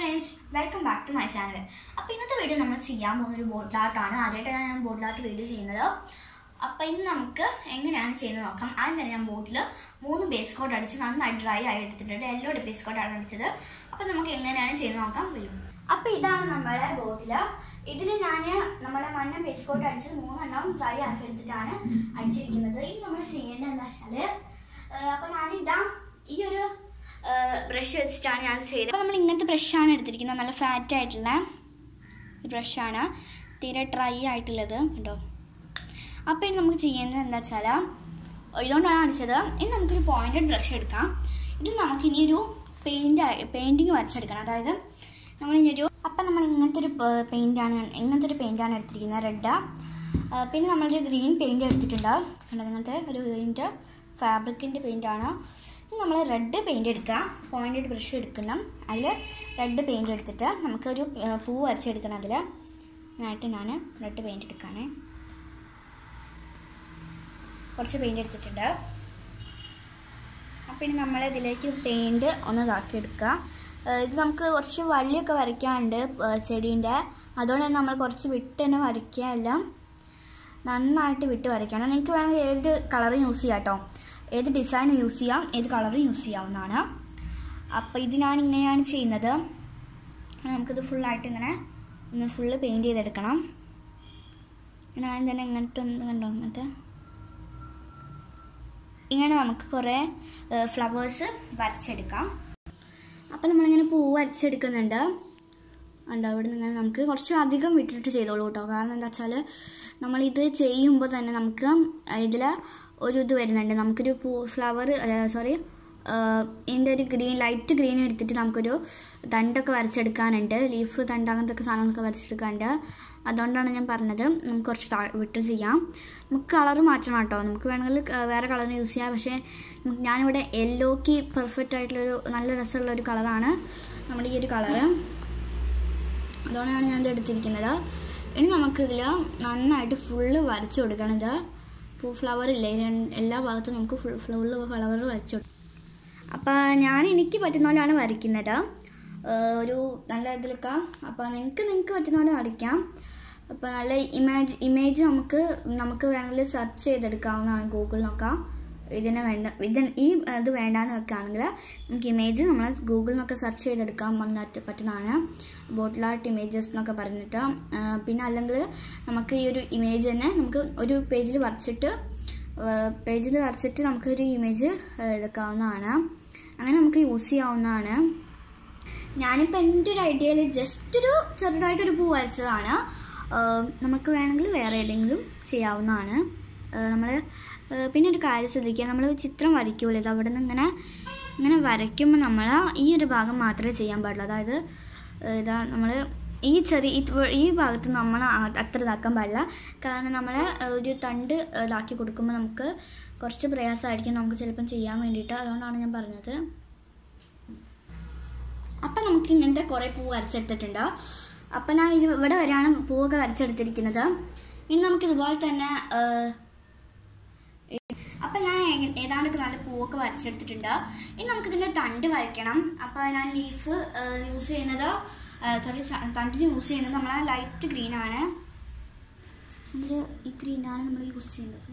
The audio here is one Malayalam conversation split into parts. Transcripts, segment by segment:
friends welcome back to my channel അപ്പോൾ ഇന്നത്തെ വീഡിയോ നമ്മൾ ചെയ്യാൻ പോകുന്ന ഒരു ബോട്ടിൽ ആർട്ടാണ് ആദ്യമായിട്ടാണ് ഞാൻ ബോട്ടിൽ ആർട്ട് വീഡിയോ ചെയ്യുന്നത് അപ്പോൾ ഇന്ന് നമുക്ക് എങ്ങനെയാണ് ചെയ്യുന്നത് നോക്കാം ആദ്യം തന്നെ ഞാൻ ബോട്ടിൽ മൂന്ന് ബേസ് കോട്ട് അടിച്ച് നന്നായി ഡ്രൈ ആയി എടുത്തിട്ടുണ്ട് യെല്ലോ ബേസ് കോട്ടാണ് അടിച്ചത് അപ്പോൾ നമുക്ക് എങ്ങനെയാണ് ചെയ്യുന്നത് നോക്കാം വരും അപ്പോൾ ഇതാണ് നമ്മുടെ ബോട്ടിൽ ഇതിൽ ഞാൻ നമ്മുടെ മഞ്ഞ ബേസ് കോട്ട് അടിച്ച് മൂന്നെണ്ണം ഡ്രൈ ആക്കി എടുത്തിട്ടാണ് അടിച്ചിരിക്കുന്നത് ഇത് നമ്മൾ ചെയ്യേണ്ടത് എന്താ വെച്ചാൽ അപ്പോൾ ഞാനിതാ ഈ ഒരു ബ്രഷ് വെച്ചിട്ടാണ് ഞാൻ ചെയ്തത് അപ്പോൾ നമ്മൾ ഇങ്ങനത്തെ ബ്രഷാണ് എടുത്തിരിക്കുന്നത് നല്ല ഫാറ്റ് ആയിട്ടുള്ള ബ്രഷാണ് തീരെ ഡ്രൈ ആയിട്ടുള്ളത് കേട്ടോ അപ്പോൾ ഇനി നമുക്ക് ചെയ്യുന്നത് എന്താ വെച്ചാൽ ഇതുകൊണ്ടാണ് അടിച്ചത് ഇനി നമുക്കൊരു പോയിന്റഡ് ബ്രഷ് എടുക്കാം ഇത് നമുക്ക് ഇനിയൊരു പെയിൻറ് പെയിൻറ്റിങ് വരച്ചെടുക്കണം അതായത് നമ്മളിനിയൊരു അപ്പം നമ്മൾ ഇങ്ങനത്തെ ഒരു പെയിൻ്റാണ് ഇങ്ങനത്തെ ഒരു പെയിൻ്റാണ് എടുത്തിരിക്കുന്നത് റെഡ് പിന്നെ നമ്മളൊരു ഗ്രീൻ പെയിൻറ് എടുത്തിട്ടുണ്ട് കണ്ടത് ഇങ്ങനത്തെ ഒരു ഗ്രീൻ്റെ ഫാബ്രിക്കിൻ്റെ പെയിൻ്റാണ് ഇനി നമ്മൾ റെഡ് പെയിൻറ് എടുക്കുക പോയിൻറ്റഡ് ബ്രഷ് എടുക്കണം അതിൽ റെഡ് പെയിൻറ് എടുത്തിട്ട് നമുക്കൊരു പൂ വരച്ചെടുക്കണം അതിൽ അതിനായിട്ട് ഞാൻ റെഡ് പെയിൻറ് എടുക്കുകയാണ് കുറച്ച് പെയിൻറ് എടുത്തിട്ടുണ്ട് അപ്പോൾ ഇനി നമ്മൾ ഇതിലേക്ക് പെയിൻറ് ഒന്ന് ഇതാക്കി എടുക്കുക ഇത് നമുക്ക് കുറച്ച് വള്ളിയൊക്കെ വരയ്ക്കാനുണ്ട് ചെടീൻ്റെ അതുകൊണ്ട് തന്നെ നമ്മൾ കുറച്ച് വിട്ട് തന്നെ വരയ്ക്കുക എല്ലാം നന്നായിട്ട് വിട്ട് വരയ്ക്കണം നിങ്ങൾക്ക് വേണമെങ്കിൽ ഏത് കളറും യൂസ് ചെയ്യാം കേട്ടോ ഏത് ഡിസൈനും യൂസ് ചെയ്യാം ഏത് കളറും യൂസ് ചെയ്യാവുന്നതാണ് അപ്പോൾ ഇത് ഞാൻ ഇങ്ങനെയാണ് ചെയ്യുന്നത് നമുക്കിത് ഫുള്ളായിട്ട് ഇങ്ങനെ ഒന്ന് ഫുള്ള് പെയിൻറ് ചെയ്തെടുക്കണം ഞാൻ തന്നെ ഇങ്ങനത്തെ എന്ത് കണ്ടോ ഇങ്ങനത്തെ ഇങ്ങനെ നമുക്ക് കുറേ ഫ്ലവേഴ്സ് വരച്ചെടുക്കാം അപ്പം നമ്മളിങ്ങനെ പൂ വരച്ചെടുക്കുന്നുണ്ട് ഉണ്ടോ ഇവിടെ നിന്ന് നമുക്ക് കുറച്ച് അധികം വിട്ടിട്ട് ചെയ്തോളൂ കേട്ടോ കാരണം എന്താ വെച്ചാൽ നമ്മളിത് ചെയ്യുമ്പോൾ തന്നെ നമുക്ക് ഇതിൽ ഒരു ഇത് വരുന്നുണ്ട് നമുക്കൊരു പൂ ഫ്ലവർ സോറി ഇതിൻ്റെ ഒരു ഗ്രീൻ ലൈറ്റ് ഗ്രീൻ എടുത്തിട്ട് നമുക്കൊരു തണ്ടൊക്കെ വരച്ചെടുക്കാനുണ്ട് ലീഫ് തണ്ട് അങ്ങനത്തെ ഒക്കെ സാധനങ്ങളൊക്കെ വരച്ചെടുക്കാനുണ്ട് അതുകൊണ്ടാണ് ഞാൻ പറഞ്ഞത് നമുക്ക് കുറച്ച് വിട്ട് ചെയ്യാം നമുക്ക് കളർ മാറ്റണം കേട്ടോ നമുക്ക് വേണമെങ്കിൽ വേറെ കളർ യൂസ് ചെയ്യാം പക്ഷേ ഞാനിവിടെ യെല്ലോക്ക് പെർഫെക്റ്റ് ആയിട്ടുള്ളൊരു നല്ല രസമുള്ള ഒരു കളറാണ് നമ്മുടെ ഈ ഒരു കളറ് അതുകൊണ്ടാണ് ഞാൻ ഇത് എടുത്തിരിക്കുന്നത് ഇനി നമുക്കിതിൽ നന്നായിട്ട് ഫുള്ള് വരച്ചു കൊടുക്കണം ഇത് പൂ ഫ്ലവർ ഇല്ലേ എല്ലാ ഭാഗത്തും നമുക്ക് ഫുൾ ഫുള്ള് ഫ്ലവർ വരച്ചു കൊടുക്കും അപ്പോൾ ഞാൻ എനിക്ക് പറ്റുന്ന പോലെയാണ് വരയ്ക്കുന്നത് ഒരു നല്ല ഇതിലൊക്കെ അപ്പോൾ നിങ്ങൾക്ക് നിങ്ങൾക്ക് പറ്റുന്ന പോലെ വരയ്ക്കാം അപ്പോൾ നല്ല ഇമേജ് ഇമേജ് നമുക്ക് നമുക്ക് വേണമെങ്കിൽ സെർച്ച് ചെയ്തെടുക്കാവുന്നതാണ് ഗൂഗിളിൽ ഇതിനെ വേണ്ട ഇത് ഈ ഇത് വേണ്ടാന്ന് വെക്കുകയാണെങ്കിൽ നമുക്ക് ഇമേജ് നമ്മൾ ഗൂഗിളിൽ നിന്നൊക്കെ സെർച്ച് ചെയ്തെടുക്കാൻ വന്നിട്ട് പറ്റുന്നതാണ് ബോട്ടിൽ ആർട്ട് ഇമേജസ് എന്നൊക്കെ പറഞ്ഞിട്ട് പിന്നെ അല്ലെങ്കിൽ നമുക്ക് ഈ ഒരു ഇമേജ് തന്നെ നമുക്ക് ഒരു പേജിൽ വരച്ചിട്ട് പേജിൽ വരച്ചിട്ട് നമുക്കൊരു ഇമേജ് എടുക്കാവുന്നതാണ് അങ്ങനെ നമുക്ക് യൂസ് ചെയ്യാവുന്നതാണ് ഞാനിപ്പോൾ എൻ്റെ ഒരു ഐഡിയയിൽ ജസ്റ്റ് ഒരു ചെറുതായിട്ടൊരു പൂ വരച്ചതാണ് നമുക്ക് വേണമെങ്കിൽ വേറെ ഏതെങ്കിലും ചെയ്യാവുന്നതാണ് നമ്മൾ പിന്നെ ഒരു കാര്യം ശ്രദ്ധിക്കുക നമ്മൾ ചിത്രം വരയ്ക്കുമല്ലോ ഇത് അവിടെ നിന്ന് ഇങ്ങനെ ഇങ്ങനെ വരയ്ക്കുമ്പോൾ നമ്മൾ ഈ ഒരു ഭാഗം മാത്രമേ ചെയ്യാൻ പാടുള്ളൂ അതായത് ഇതാ നമ്മൾ ഈ ചെറിയ ഈ ഭാഗത്ത് നമ്മൾ അത്ര ഇതാക്കാൻ പാടില്ല കാരണം നമ്മൾ ഒരു തണ്ട് ഇതാക്കി കൊടുക്കുമ്പോൾ നമുക്ക് കുറച്ച് പ്രയാസമായിരിക്കും നമുക്ക് ചിലപ്പം ചെയ്യാൻ വേണ്ടിയിട്ട് അതുകൊണ്ടാണ് ഞാൻ പറഞ്ഞത് അപ്പം നമുക്ക് ഇങ്ങനത്തെ കുറേ പൂ വരച്ചെടുത്തിട്ടുണ്ട് അപ്പം ഞാൻ ഇത് ഇവിടെ വരെയാണ് പൂവൊക്കെ വരച്ചെടുത്തിരിക്കുന്നത് ഇനി നമുക്ക് ഇതുപോലെ തന്നെ അപ്പം ഞാൻ ഏതാണ്ടൊക്കെ നല്ല പൂവൊക്കെ വരച്ചെടുത്തിട്ടുണ്ട് ഇനി നമുക്കിതിൻ്റെ തണ്ട് വരയ്ക്കണം അപ്പോൾ ഞാൻ ലീഫ് യൂസ് ചെയ്യുന്നത് സോറി തണ്ടിന് യൂസ് ചെയ്യുന്നത് നമ്മളെ ലൈറ്റ് ഗ്രീൻ ആണ് ഇത് ഈ ഗ്രീനാണ് നമ്മൾ യൂസ് ചെയ്യുന്നത്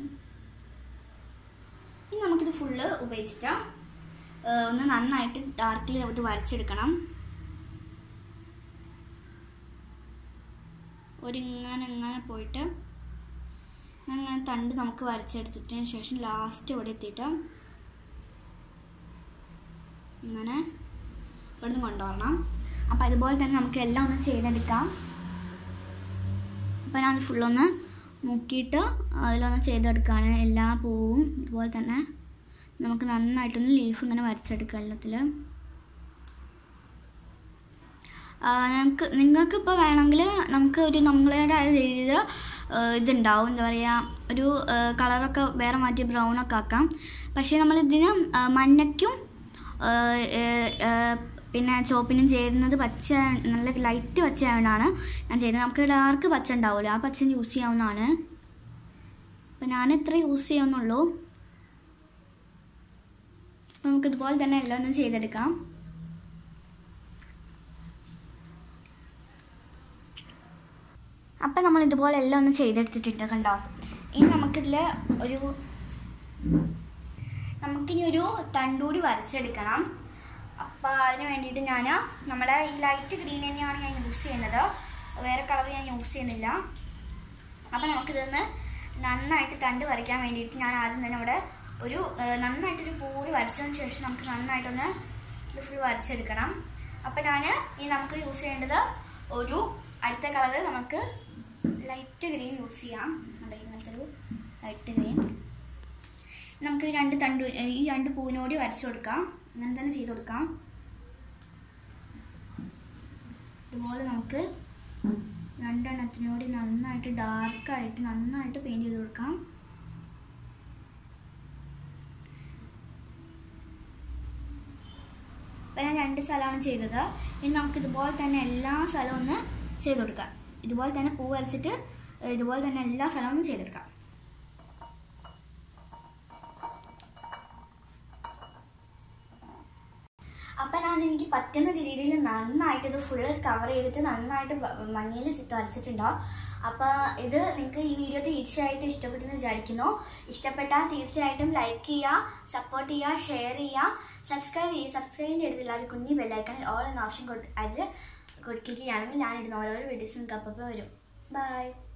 ഇനി നമുക്കിത് ഫുള്ള് ഉപയോഗിച്ചിട്ട് ഒന്ന് നന്നായിട്ട് ഡാർക്കിൽ ഇത് വരച്ചെടുക്കണം ഒരിങ്ങനെ ഇങ്ങനെ പോയിട്ട് അങ്ങനെ തണ്ട് നമുക്ക് വരച്ചെടുത്തിട്ടതിന് ശേഷം ലാസ്റ്റ് ഇവിടെ എത്തിയിട്ട് ഇങ്ങനെ ഇവിടുന്ന് കൊണ്ടുപോകണം അപ്പം അതുപോലെ തന്നെ നമുക്ക് എല്ലാം ഒന്ന് ചെയ്തെടുക്കാം അപ്പം ഞാൻ ഫുള്ളൊന്ന് നോക്കിയിട്ട് അതിലൊന്ന് ചെയ്തെടുക്കുകയാണ് എല്ലാ പൂവും ഇതുപോലെ തന്നെ നമുക്ക് നന്നായിട്ടൊന്ന് ലീഫ് ഇങ്ങനെ വരച്ചെടുക്കാം എല്ലാത്തിൽ നമുക്ക് നിങ്ങൾക്ക് ഇപ്പോൾ വേണമെങ്കിൽ നമുക്ക് ഒരു നമ്മളുടേതായ രീതിയിൽ ഇതുണ്ടാവും എന്താ പറയുക ഒരു കളറൊക്കെ വേറെ മാറ്റി ബ്രൗൺ ഒക്കെ ആക്കാം പക്ഷേ നമ്മളിതിന് മഞ്ഞയ്ക്കും പിന്നെ ചുവപ്പിനും ചേരുന്നത് പച്ച നല്ല ലൈറ്റ് പച്ച ആയതുകൊണ്ടാണ് ഞാൻ ചെയ്യുന്നത് നമുക്ക് ഡാർക്ക് പച്ച ഉണ്ടാവുമല്ലോ ആ പച്ച യൂസ് ചെയ്യാവുന്നതാണ് അപ്പം ഞാൻ ഇത്ര യൂസ് ചെയ്യുന്നുള്ളൂ നമുക്കിതുപോലെ തന്നെ എല്ലാം ഒന്ന് ചെയ്തെടുക്കാം അപ്പം നമ്മൾ ഇതുപോലെ എല്ലാം ഒന്ന് ചെയ്തെടുത്തിട്ടുണ്ട് കണ്ടോ ഇനി നമുക്കിതിൽ ഒരു നമുക്കിനി ഒരു തണ്ടൂടി വരച്ചെടുക്കണം അപ്പോൾ അതിന് വേണ്ടിയിട്ട് ഞാൻ നമ്മുടെ ഈ ലൈറ്റ് ഗ്രീൻ തന്നെയാണ് ഞാൻ യൂസ് ചെയ്യുന്നത് വേറെ കളർ ഞാൻ യൂസ് ചെയ്യുന്നില്ല അപ്പോൾ നമുക്കിതൊന്ന് നന്നായിട്ട് തണ്ട് വരയ്ക്കാൻ വേണ്ടിയിട്ട് ഞാൻ ആദ്യം തന്നെ ഇവിടെ ഒരു ഏഹ്, നന്നായിട്ടൊരു പൂടി വരച്ചതിന് ശേഷം നമുക്ക് നന്നായിട്ടൊന്ന് ഇത് ഫുൾ വരച്ചെടുക്കണം അപ്പോൾ ഞാൻ ഇനി നമുക്ക് യൂസ് ചെയ്യേണ്ടത് ഒരു അടുത്ത കളർ നമുക്ക് ലൈറ്റ് ഗ്രീൻ യൂസ് ചെയ്യാം അവിടെ ഇങ്ങനത്തെ ഒരു ലൈറ്റ് ഗ്രീൻ നമുക്ക് ഈ രണ്ട് തണ്ട് ഈ രണ്ട് പൂവിനോടി വരച്ചു കൊടുക്കാം അങ്ങനെ തന്നെ ചെയ്ത് കൊടുക്കാം ഇതുപോലെ നമുക്ക് രണ്ടെണ്ണത്തിനോട് നന്നായിട്ട് ഡാർക്കായിട്ട് നന്നായിട്ട് പെയിൻറ് ചെയ്ത് കൊടുക്കാം അപ്പം ഞാൻ രണ്ട് സ്ഥലമാണ് ചെയ്തത് ഇനി നമുക്ക് ഇതുപോലെ തന്നെ എല്ലാ സ്ഥലവും ഒന്ന് ചെയ്ത് കൊടുക്കാം ഇതുപോലെ തന്നെ പൂ വരച്ചിട്ട് ഏഹ്, ഇതുപോലെ തന്നെ എല്ലാ സ്ഥലവും ഒന്ന് ചെയ്തെടുക്കാം അപ്പം ഞാൻ എനിക്ക് പറ്റുന്ന രീതിയിൽ നന്നായിട്ട് ഇത് ഫുള്ള് കവർ ചെയ്തിട്ട് നന്നായിട്ട് മഞ്ഞയിൽ ചിത്രം വരച്ചിട്ടുണ്ടാവും അപ്പോൾ ഇത് നിങ്ങൾക്ക് ഈ വീഡിയോ തീർച്ചയായിട്ടും ഇഷ്ടപ്പെട്ടെന്ന് വിചാരിക്കുന്നു ഇഷ്ടപ്പെട്ടാൽ തീർച്ചയായിട്ടും ലൈക്ക് ചെയ്യുക സപ്പോർട്ട് ചെയ്യുക ഷെയർ ചെയ്യുക സബ്സ്ക്രൈബ് ചെയ്യുക സബ്സ്ക്രൈബിൻ്റെ അടുത്തുള്ള ഒരു കുഞ്ഞി ബെല്ലൈക്കണിൽ ഓൾ എന്ന ഓപ്ഷൻ കൊടു അതിൽ കൊടുക്കുകയാണെങ്കിൽ ഞാൻ ഇടുന്ന ഓരോ വീഡിയോസ് നിങ്ങൾക്ക് അപ്പോൾ വരും ബൈ